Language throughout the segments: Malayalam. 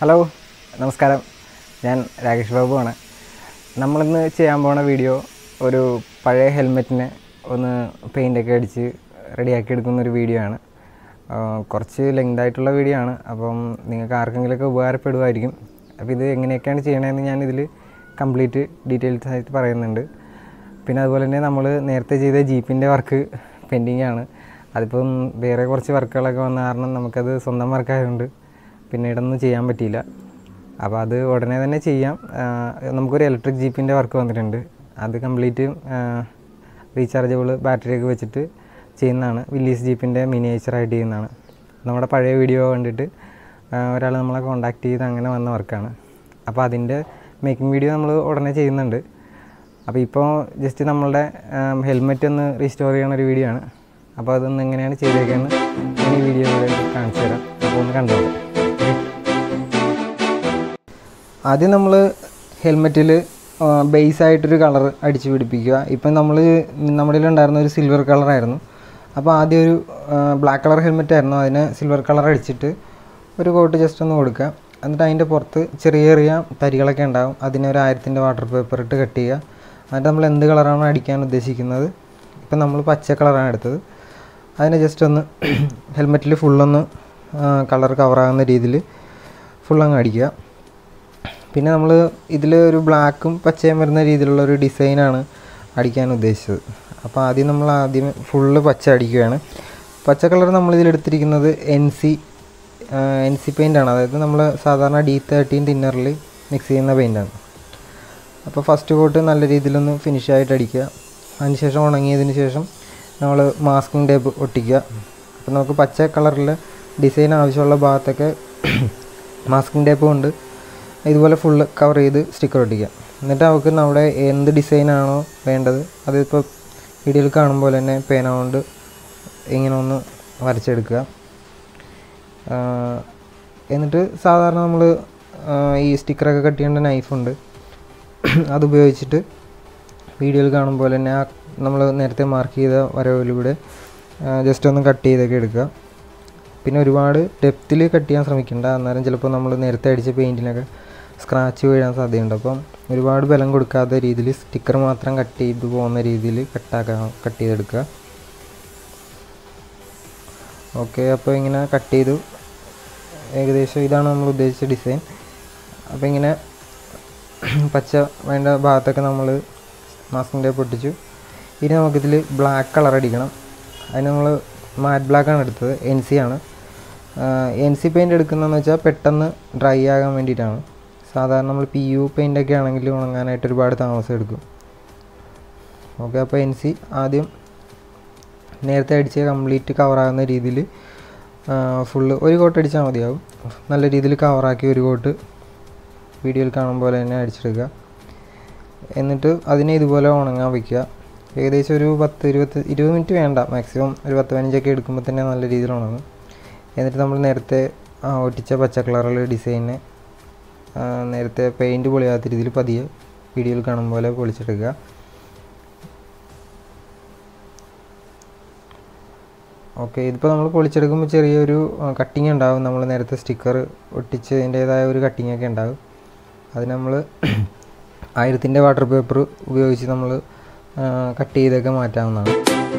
ഹലോ നമസ്കാരം ഞാൻ രാകേഷ് ബാബു ആണ് നമ്മളിന്ന് ചെയ്യാൻ പോണ വീഡിയോ ഒരു പഴയ ഹെൽമെറ്റിന് ഒന്ന് പെയിൻ്റൊക്കെ അടിച്ച് റെഡിയാക്കി എടുക്കുന്ന ഒരു വീഡിയോ ആണ് ആ, കുറച്ച് ലെങ്ത് ആയിട്ടുള്ള വീഡിയോ ആണ് അപ്പം നിങ്ങൾക്ക് ആർക്കെങ്കിലുമൊക്കെ ഉപകാരപ്പെടുമായിരിക്കും അപ്പോൾ ഇത് എങ്ങനെയൊക്കെയാണ് ചെയ്യണതെന്ന് ഞാൻ ഇതിൽ കംപ്ലീറ്റ് ഡീറ്റെയിൽസ് ആയിട്ട് പറയുന്നുണ്ട് പിന്നെ അതുപോലെ തന്നെ നമ്മൾ നേരത്തെ ചെയ്ത ജീപ്പിൻ്റെ വർക്ക് പെൻഡിങ് ആണ് അതിപ്പം വേറെ കുറച്ച് വർക്കുകളൊക്കെ വന്ന കാരണം നമുക്കത് സ്വന്തം വർക്കായതുകൊണ്ട് പിന്നീടൊന്നും ചെയ്യാൻ പറ്റിയില്ല അപ്പോൾ അത് ഉടനെ തന്നെ ചെയ്യാം ആ, നമുക്കൊരു ഇലക്ട്രിക് ജീപ്പിൻ്റെ വർക്ക് വന്നിട്ടുണ്ട് അത് കംപ്ലീറ്റ് റീചാർജബിൾ ബാറ്ററിയൊക്കെ വെച്ചിട്ട് ചെയ്യുന്നതാണ് വില്ലീസ് ജീപ്പിൻ്റെ മിനിയേച്ചറായിട്ട് ചെയ്യുന്നതാണ് നമ്മുടെ പഴയ വീഡിയോ കണ്ടിട്ട് ഒരാൾ നമ്മളെ കോണ്ടാക്ട് ചെയ്ത് അങ്ങനെ വന്ന വർക്കാണ് അപ്പോൾ അതിൻ്റെ മേക്കിംഗ് വീഡിയോ നമ്മൾ ഉടനെ ചെയ്യുന്നുണ്ട് അപ്പോൾ ഇപ്പോൾ ജസ്റ്റ് നമ്മളുടെ ഹെൽമെറ്റ് ഒന്ന് റീസ്റ്റോർ ചെയ്യണ ഒരു വീഡിയോ ആണ് അപ്പോൾ അതൊന്ന് എങ്ങനെയാണ് ചെയ്തേക്കുന്നത് ഞാൻ ഈ വീഡിയോയിലൂടെ കാണിച്ചു തരാം അപ്പോൾ ഒന്ന് കണ്ടോളൂ ആദ്യം നമ്മൾ ഹെൽമെറ്റിൽ ബേസ് ആയിട്ടൊരു കളർ അടിച്ച് പിടിപ്പിക്കുക ഇപ്പം നമ്മൾ നമ്മുടെ ഉണ്ടായിരുന്ന ഒരു സിൽവർ കളറായിരുന്നു അപ്പോൾ ആദ്യം ഒരു ബ്ലാക്ക് കളർ ഹെൽമെറ്റ് ആയിരുന്നു അതിന് സിൽവർ കളർ അടിച്ചിട്ട് ഒരു കോട്ട് ജസ്റ്റ് ഒന്ന് കൊടുക്കുക എന്നിട്ട് അതിൻ്റെ പുറത്ത് ചെറിയ ചെറിയ തരികളൊക്കെ ഉണ്ടാകും അതിനെ ഒരു ആയിരത്തിൻ്റെ വാട്ടർ പേപ്പർ ഇട്ട് കട്ട് ചെയ്യുക എന്നിട്ട് നമ്മൾ എന്ത് കളറാണ് അടിക്കാൻ ഉദ്ദേശിക്കുന്നത് ഇപ്പം നമ്മൾ പച്ച കളറാണ് എടുത്തത് അതിനെ ജസ്റ്റ് ഒന്ന് ഹെൽമെറ്റിൽ ഫുള്ളൊന്ന് കളർ കവറാകുന്ന രീതിയിൽ ഫുള്ളങ്ങ് അടിക്കുക പിന്നെ നമ്മൾ ഇതിൽ ഒരു ബ്ലാക്കും പച്ചയും വരുന്ന രീതിയിലുള്ള ഒരു ഡിസൈനാണ് അടിക്കാൻ ഉദ്ദേശിച്ചത് അപ്പോൾ ആദ്യം നമ്മൾ ആദ്യം ഫുള്ള് പച്ച അടിക്കുകയാണ് പച്ച കളർ നമ്മൾ ഇതിലെടുത്തിരിക്കുന്നത് എൻ സി എൻ സി പെയിൻ്റാണ് അതായത് നമ്മൾ സാധാരണ ഡി തേർട്ടീൻ തിന്നറിൽ മിക്സ് ചെയ്യുന്ന പെയിൻ്റാണ് അപ്പോൾ ഫസ്റ്റ് കോട്ട് നല്ല രീതിയിലൊന്ന് ഫിനിഷ് ആയിട്ട് അടിക്കുക അതിനുശേഷം ഉണങ്ങിയതിന് ശേഷം നമ്മൾ മാസ്കിംഗ് ടേപ്പ് ഒട്ടിക്കുക അപ്പോൾ നമുക്ക് പച്ച കളറിൽ ഡിസൈൻ ആവശ്യമുള്ള ഭാഗത്തൊക്കെ മാസ്കിംഗ് ടേപ്പ് കൊണ്ട് ഇതുപോലെ ഫുള്ള് കവർ ചെയ്ത് സ്റ്റിക്കർ ഒട്ടിക്കുക എന്നിട്ട് നമുക്ക് നമ്മുടെ എന്ത് ഡിസൈനാണോ വേണ്ടത് അതിപ്പോൾ വീഡിയോയിൽ കാണും പോലെ തന്നെ പേന കൊണ്ട് ഇങ്ങനെ ഒന്ന് വരച്ചെടുക്കുക ആ, എന്നിട്ട് സാധാരണ നമ്മൾ ഈ സ്റ്റിക്കറൊക്കെ കട്ട് ചെയ്യേണ്ട നൈഫുണ്ട് അത് ഉപയോഗിച്ചിട്ട് വീഡിയോയിൽ കാണും പോലെ തന്നെ ആ നമ്മൾ നേരത്തെ മാർക്ക് ചെയ്ത വരവിലൂടെ ജസ്റ്റ് ഒന്ന് കട്ട് ചെയ്തൊക്കെ എടുക്കുക പിന്നെ ഒരുപാട് ഡെപ്തിൽ കട്ട് ചെയ്യാൻ ശ്രമിക്കണ്ട അന്നേരം ചിലപ്പോൾ നമ്മൾ നേരത്തെ അടിച്ച പെയിൻറ്റിനൊക്കെ സ്ക്രാച്ച് വീഴാൻ സാധ്യതയുണ്ട് അപ്പം ഒരുപാട് ബലം കൊടുക്കാത്ത രീതിയിൽ സ്റ്റിക്കർ മാത്രം കട്ട് ചെയ്ത് പോകുന്ന രീതിയിൽ കട്ടാക്കാൻ കട്ട് ചെയ്തെടുക്കുക ഓക്കെ അപ്പോൾ ഇങ്ങനെ കട്ട് ചെയ്തു ഏകദേശം ഇതാണ് നമ്മൾ ഉദ്ദേശിച്ച ഡിസൈൻ അപ്പോൾ ഇങ്ങനെ പച്ച വേണ്ട ഭാഗത്തൊക്കെ നമ്മൾ മാസ്കിൻ്റെ പൊട്ടിച്ചു ഇനി നമുക്കിതിൽ ബ്ലാക്ക് കളർ അടിക്കണം അതിന് നമ്മൾ മാറ്റ് ബ്ലാക്കാണ് എടുത്തത് എൻ സി ആണ് എൻ സി പെയിൻ്റ് എടുക്കുന്നതെന്ന് വെച്ചാൽ പെട്ടെന്ന് ഡ്രൈ ആകാൻ വേണ്ടിയിട്ടാണ് സാധാരണ നമ്മൾ പി യു പെയിൻ്റൊക്കെ ആണെങ്കിൽ ഉണങ്ങാനായിട്ട് ഒരുപാട് താമസം എടുക്കും ഓക്കെ അപ്പോൾ എൻ സി ആദ്യം നേരത്തെ അടിച്ച് കംപ്ലീറ്റ് കവറാകുന്ന രീതിയിൽ ഫുള്ള് ഒരു കോട്ട് അടിച്ചാൽ മതിയാവും നല്ല രീതിയിൽ കവറാക്കി ഒരു കോട്ട് വീഡിയോയിൽ കാണും പോലെ തന്നെ അടിച്ചെടുക്കുക എന്നിട്ട് അതിനെ ഇതുപോലെ ഉണങ്ങാൻ വയ്ക്കുക ഏകദേശം ഒരു പത്ത് ഇരുപത്ത് ഇരുപത് മിനിറ്റ് വേണ്ട മാക്സിമം ഒരു പത്ത് പതിനഞ്ചൊക്കെ എടുക്കുമ്പോൾ തന്നെ നല്ല രീതിയിൽ ഉണങ്ങും എന്നിട്ട് നമ്മൾ നേരത്തെ ആ, ഒട്ടിച്ച പച്ച കളറുള്ള ഡിസൈനെ നേരത്തെ പെയിൻറ്റ് പൊളിയാത്ത രീതിയിൽ പതിയെ വീഡിയോയിൽ കാണും പോലെ പൊളിച്ചെടുക്കുക ഓക്കെ ഇതിപ്പോൾ നമ്മൾ പൊളിച്ചെടുക്കുമ്പോൾ ചെറിയൊരു കട്ടിങ് ഉണ്ടാവും നമ്മൾ നേരത്തെ സ്റ്റിക്കർ ഒട്ടിച്ചതിൻ്റേതായ ഒരു കട്ടിങ് ഒക്കെ ഉണ്ടാവും അത് നമ്മൾ ആയിരത്തിൻ്റെ വാട്ടർ പേപ്പർ ഉപയോഗിച്ച് നമ്മൾ കട്ട് ചെയ്തൊക്കെ മാറ്റാവുന്നതാണ്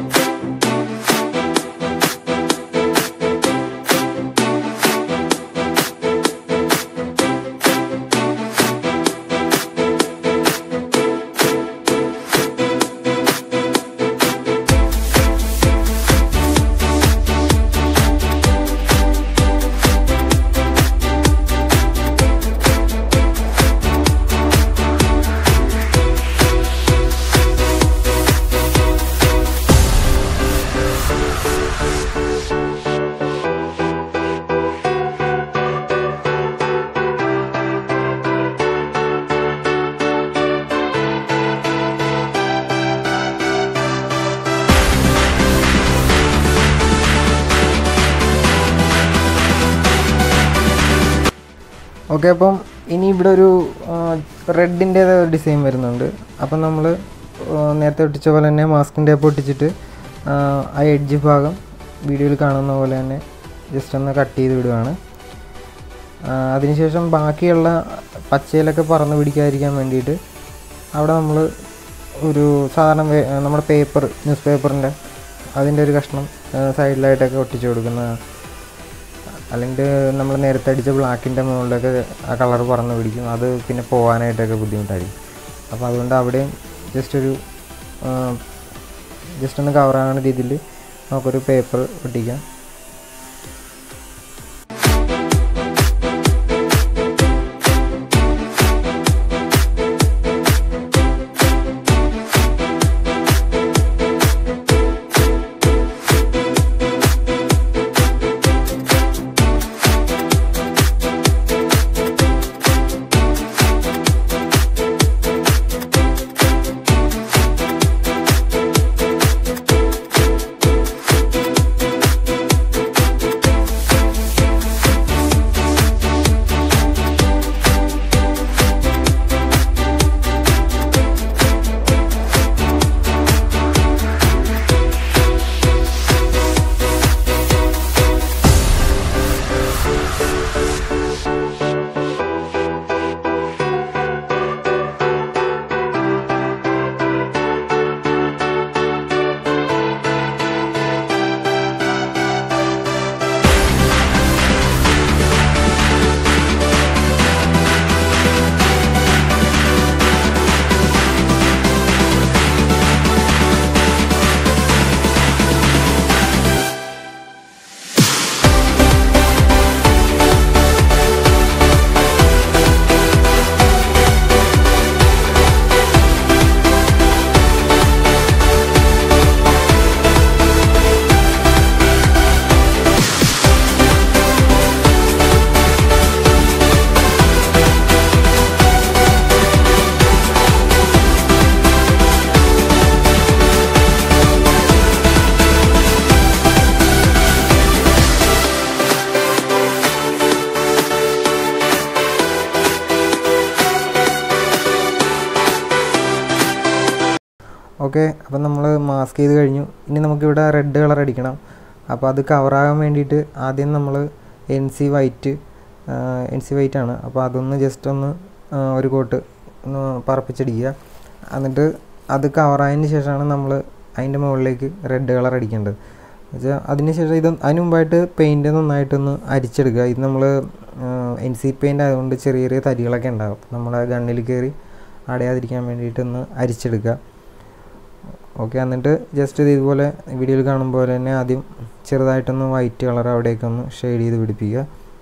ഓക്കെ അപ്പം ഇനി ഇവിടെ ഒരു റെഡിൻ്റേതായ ഒരു ഡിസൈൻ വരുന്നുണ്ട് അപ്പം നമ്മൾ നേരത്തെ ഒട്ടിച്ച പോലെ തന്നെ മാസ്കിൻ്റെ ടേപ്പ് ഒട്ടിച്ചിട്ട് ആ, ആ എഡ്ജ് ഭാഗം വീഡിയോയിൽ കാണുന്ന പോലെ തന്നെ ജസ്റ്റ് ഒന്ന് കട്ട് ചെയ്ത് വിടുകയാണ് ആ, അതിനുശേഷം ബാക്കിയുള്ള പച്ചയിലൊക്കെ പറന്ന് പിടിക്കാതിരിക്കാൻ വേണ്ടിയിട്ട് അവിടെ നമ്മൾ ഒരു സാധാരണ വേ- നമ്മുടെ പേപ്പർ ന്യൂസ് പേപ്പറിൻ്റെ അതിൻ്റെ ഒരു കഷ്ണം സൈഡിലായിട്ടൊക്കെ ഒട്ടിച്ചു കൊടുക്കുന്ന അല്ലെങ്കിൽ നമ്മൾ നേരത്തെ അടിച്ച ബ്ലാക്കിൻ്റെ മുകളിലൊക്കെ ആ കളർ പറന്ന് പിടിക്കും അത് പിന്നെ പോകാനായിട്ടൊക്കെ ബുദ്ധിമുട്ടായിരിക്കും അപ്പോൾ അതുകൊണ്ട് അവിടെയും ജസ്റ്റ് ഒരു ജസ്റ്റ് ഒന്ന് കവറാകുന്ന രീതിയിൽ നമുക്കൊരു പേപ്പർ ഒട്ടിക്കാം ഓക്കെ അപ്പം നമ്മൾ മാസ്ക് ചെയ്ത് കഴിഞ്ഞു ഇനി നമുക്കിവിടെ റെഡ് കളർ അടിക്കണം അപ്പോൾ അത് കവറാകാൻ വേണ്ടിയിട്ട് ആദ്യം നമ്മൾ N C white N C white ആണ് അപ്പോൾ അതൊന്ന് ജസ്റ്റ് ഒന്ന് ആ, ഒരു കോട്ട് ഒന്ന് പറപ്പിച്ചടിക്കുക എന്നിട്ട് അത് കവറായതിന് ശേഷമാണ് നമ്മൾ അതിൻ്റെ മുകളിലേക്ക് റെഡ് കളർ അടിക്കേണ്ടത് എന്നുവെച്ചാൽ അതിന് ശേഷം ഇത് അതിന് മുമ്പായിട്ട് പെയിൻറ്റ് നന്നായിട്ടൊന്ന് അരിച്ചെടുക്കുക ഇത് നമ്മൾ എൻ സി പെയിൻ്റ് ആയതുകൊണ്ട് ചെറിയ ചെറിയ തരികളൊക്കെ ഉണ്ടാകും നമ്മളെ ഗണ്ണിൽ കയറി അടയാതിരിക്കാൻ വേണ്ടിയിട്ടൊന്ന് അരിച്ചെടുക്കുക ഓക്കെ എന്നിട്ട് ജസ്റ്റ് ഇത് ഇതുപോലെ വീഡിയോയിൽ കാണും പോലെ തന്നെ ആദ്യം ചെറുതായിട്ടൊന്ന് വൈറ്റ് കളർ അവിടേക്ക് ഒന്ന് ഷെയ്ഡ് ചെയ്ത് പിടിപ്പിക്കുക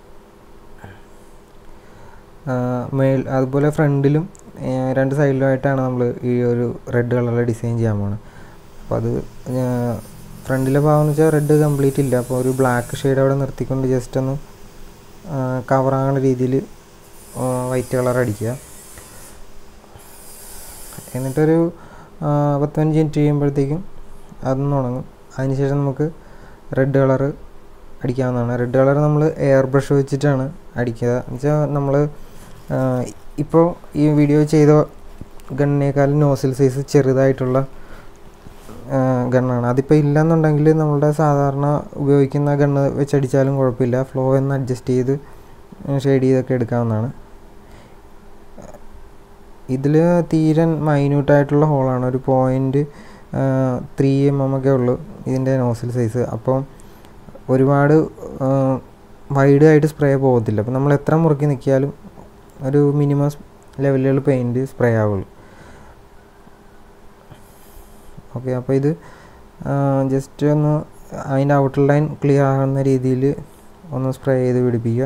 ആ, മേൽ അതുപോലെ ഫ്രണ്ടിലും രണ്ട് സൈഡിലുമായിട്ടാണ് നമ്മൾ ഈ ഒരു റെഡ് കളറിൽ ഡിസൈൻ ചെയ്യാൻ പോകുന്നത് അപ്പോൾ അത് ഫ്രണ്ടിലെ ഭാഗം എന്ന് വെച്ചാൽ റെഡ് കംപ്ലീറ്റ് ഇല്ല അപ്പോൾ ഒരു ബ്ലാക്ക് ഷെയ്ഡ് അവിടെ നിർത്തിക്കൊണ്ട് ജസ്റ്റ് ഒന്ന് കവറാകുന്ന രീതിയിൽ വൈറ്റ് കളർ അടിക്കുക എന്നിട്ടൊരു ആ, പത്തഞ്ച് മിനിറ്റ് കഴിയുമ്പോഴത്തേക്കും അതൊന്ന് ഉണങ്ങും അതിനുശേഷം നമുക്ക് റെഡ് കളറ് അടിക്കാവുന്നതാണ് റെഡ് കളർ നമ്മൾ എയർ ബ്രഷ് വെച്ചിട്ടാണ് അടിക്കുക എന്നുവെച്ചാൽ നമ്മൾ ഇപ്പോൾ ഈ വീഡിയോ ചെയ്ത ഗണ്ണിനേക്കാളും നോസിൽ സൈസ് ചെറുതായിട്ടുള്ള ഗണ്ണാണ് അതിപ്പോൾ ഇല്ലയെന്നുണ്ടെങ്കിൽ നമ്മളുടെ സാധാരണ ഉപയോഗിക്കുന്ന ഗണ്ണ് വെച്ചടിച്ചാലും കുഴപ്പമില്ല ഫ്ലോ ഒന്ന് അഡ്ജസ്റ്റ് ചെയ്ത് ഷെയ്ഡ് ചെയ്തൊക്കെ എടുക്കാവുന്നതാണ് ഇതിൽ തീരെ മൈന്യൂട്ടായിട്ടുള്ള ഹോളാണ് ഒരു പോയിൻറ്റ് ത്രീ എം എം ഒക്കെ ഉള്ളൂ ഇതിൻ്റെ നോസിൽ സൈസ് അപ്പം ഒരുപാട് വൈഡ് ആയിട്ട് സ്പ്രേ പോകത്തില്ല അപ്പം നമ്മൾ എത്ര മുറുക്കി നിൽക്കിയാലും ഒരു മിനിമം ലെവലിലുള്ള പെയിൻറ്റ് സ്പ്രേ ആവുള്ളൂ ഓക്കെ അപ്പോൾ ഇത് ജസ്റ്റ് ഒന്ന് അതിൻ്റെ ഔട്ടർ ലൈൻ ക്ലിയർ ആകുന്ന രീതിയിൽ ഒന്ന് സ്പ്രേ ചെയ്ത് പിടിപ്പിക്കുക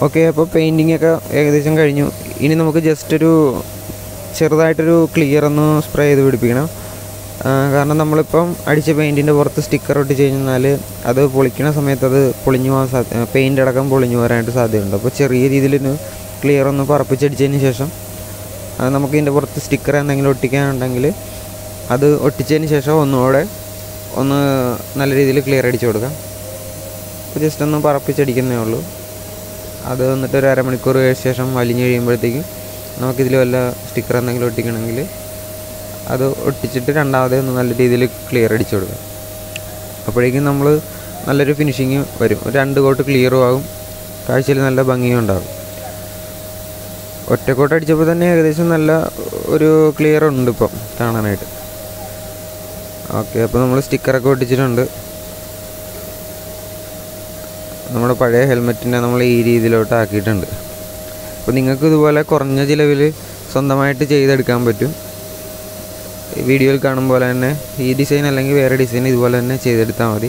ഓക്കെ അപ്പോൾ പെയിൻറ്റിംഗ് ഒക്കെ ഏകദേശം കഴിഞ്ഞു ഇനി നമുക്ക് ജസ്റ്റ് ഒരു ചെറുതായിട്ടൊരു ക്ലിയർ ഒന്ന് സ്പ്രേ ചെയ്ത് പിടിപ്പിക്കണം ആ, കാരണം നമ്മളിപ്പം അടിച്ച പെയിൻറ്റിൻ്റെ പുറത്ത് സ്റ്റിക്കർ ഒട്ടിച്ച് കഴിഞ്ഞാൽ അത് പൊളിക്കുന്ന സമയത്ത് അത് പൊളിഞ്ഞു പോകാൻ സാധ്യത പെയിൻ്റ് അടക്കം പൊളിഞ്ഞു വരാനായിട്ട് സാധ്യതയുണ്ട് അപ്പോൾ ചെറിയ രീതിയിൽ ക്ലിയർ ഒന്ന് പറപ്പിച്ചടിച്ചതിന് ശേഷം അത് നമുക്ക് ഇതിൻ്റെ പുറത്ത് സ്റ്റിക്കർ എന്തെങ്കിലും ഒട്ടിക്കാനുണ്ടെങ്കിൽ അത് ഒട്ടിച്ചതിന് ശേഷം ഒന്നുകൂടെ ഒന്ന് നല്ല രീതിയിൽ ക്ലിയർ അടിച്ചു കൊടുക്കാം അപ്പോൾ ജസ്റ്റ് ഒന്ന് പറപ്പിച്ചടിക്കുന്നേ ഉള്ളൂ അത് വന്നിട്ട് ഒരു അരമണിക്കൂർ കഴിഞ്ഞ ശേഷം വലിഞ്ഞ് കഴിയുമ്പോഴത്തേക്കും നമുക്കിതിൽ വല്ല സ്റ്റിക്കർ എന്തെങ്കിലും ഒട്ടിക്കണമെങ്കിൽ അത് ഒട്ടിച്ചിട്ട് രണ്ടാമതേ ഒന്ന് നല്ല രീതിയിൽ ക്ലിയർ അടിച്ചു കൊടുക്കാം അപ്പോഴേക്കും നമ്മൾ നല്ലൊരു ഫിനിഷിങ് വരും ഒരു രണ്ട് കോട്ട് ക്ലിയറും ആകും കാഴ്ചയിൽ നല്ല ഭംഗിയും ഉണ്ടാകും ഒറ്റക്കോട്ട് അടിച്ചപ്പോൾ തന്നെ ഏകദേശം നല്ല ഒരു ക്ലിയർ ഉണ്ട് ഇപ്പം കാണാനായിട്ട് ഓക്കെ അപ്പോൾ നമ്മൾ സ്റ്റിക്കറൊക്കെ ഒട്ടിച്ചിട്ടുണ്ട് നമ്മുടെ പഴയ ഹെൽമെറ്റിനെ നമ്മൾ ഈ രീതിയിലോട്ട് ആക്കിയിട്ടുണ്ട് അപ്പോൾ നിങ്ങൾക്ക് ഇതുപോലെ കുറഞ്ഞ ചിലവിൽ സ്വന്തമായിട്ട് ചെയ്തെടുക്കാൻ പറ്റും ഈ വീഡിയോയിൽ കാണും പോലെ തന്നെ ഈ ഡിസൈൻ അല്ലെങ്കിൽ വേറെ ഡിസൈൻ ഇതുപോലെ തന്നെ ചെയ്തെടുത്താൽ മതി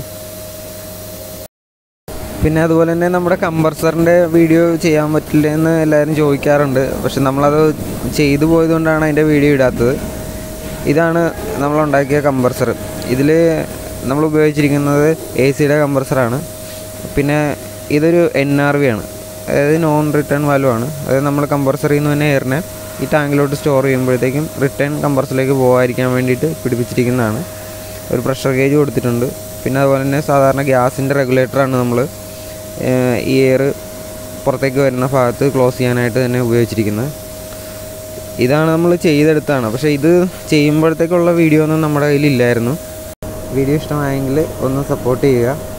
പിന്നെ അതുപോലെ തന്നെ നമ്മുടെ കമ്പർസറിൻ്റെ വീഡിയോ ചെയ്യാൻ പറ്റില്ല എന്ന് എല്ലാവരും ചോദിക്കാറുണ്ട് പക്ഷെ നമ്മളത് ചെയ്തു പോയതുകൊണ്ടാണ് അതിൻ്റെ വീഡിയോ ഇടാത്തത് ഇതാണ് നമ്മളുണ്ടാക്കിയ കമ്പർസർ ഇതിൽ നമ്മൾ ഉപയോഗിച്ചിരിക്കുന്നത് എ സിയുടെ കമ്പർസറാണ് പിന്നെ ഇതൊരു എൻ ആർ വി ആണ് അതായത് നോൺ റിട്ടേൺ വാൽവ് ആണ് അതായത് നമ്മൾ കമ്പർസറിൽ നിന്ന് തന്നെ എയറിനെ ഈ ടാങ്കിലോട്ട് സ്റ്റോർ ചെയ്യുമ്പോഴത്തേക്കും റിട്ടേൺ കമ്പർസറിലേക്ക് പോകാതിരിക്കാൻ വേണ്ടിയിട്ട് പിടിപ്പിച്ചിരിക്കുന്നതാണ് ഒരു പ്രഷർ ഗേജ് കൊടുത്തിട്ടുണ്ട് പിന്നെ അതുപോലെ തന്നെ സാധാരണ ഗ്യാസിൻ്റെ റെഗുലേറ്ററാണ് നമ്മൾ ഈ എയർ പുറത്തേക്ക് വരുന്ന ഭാഗത്ത് ക്ലോസ് ചെയ്യാനായിട്ട് തന്നെ ഉപയോഗിച്ചിരിക്കുന്നത് ഇതാണ് നമ്മൾ ചെയ്തെടുത്താണ് പക്ഷേ ഇത് ചെയ്യുമ്പോഴത്തേക്കുള്ള വീഡിയോ ഒന്നും നമ്മുടെ കയ്യിലില്ലായിരുന്നു വീഡിയോ ഇഷ്ടമായെങ്കിൽ ഒന്ന് സപ്പോർട്ട് ചെയ്യുക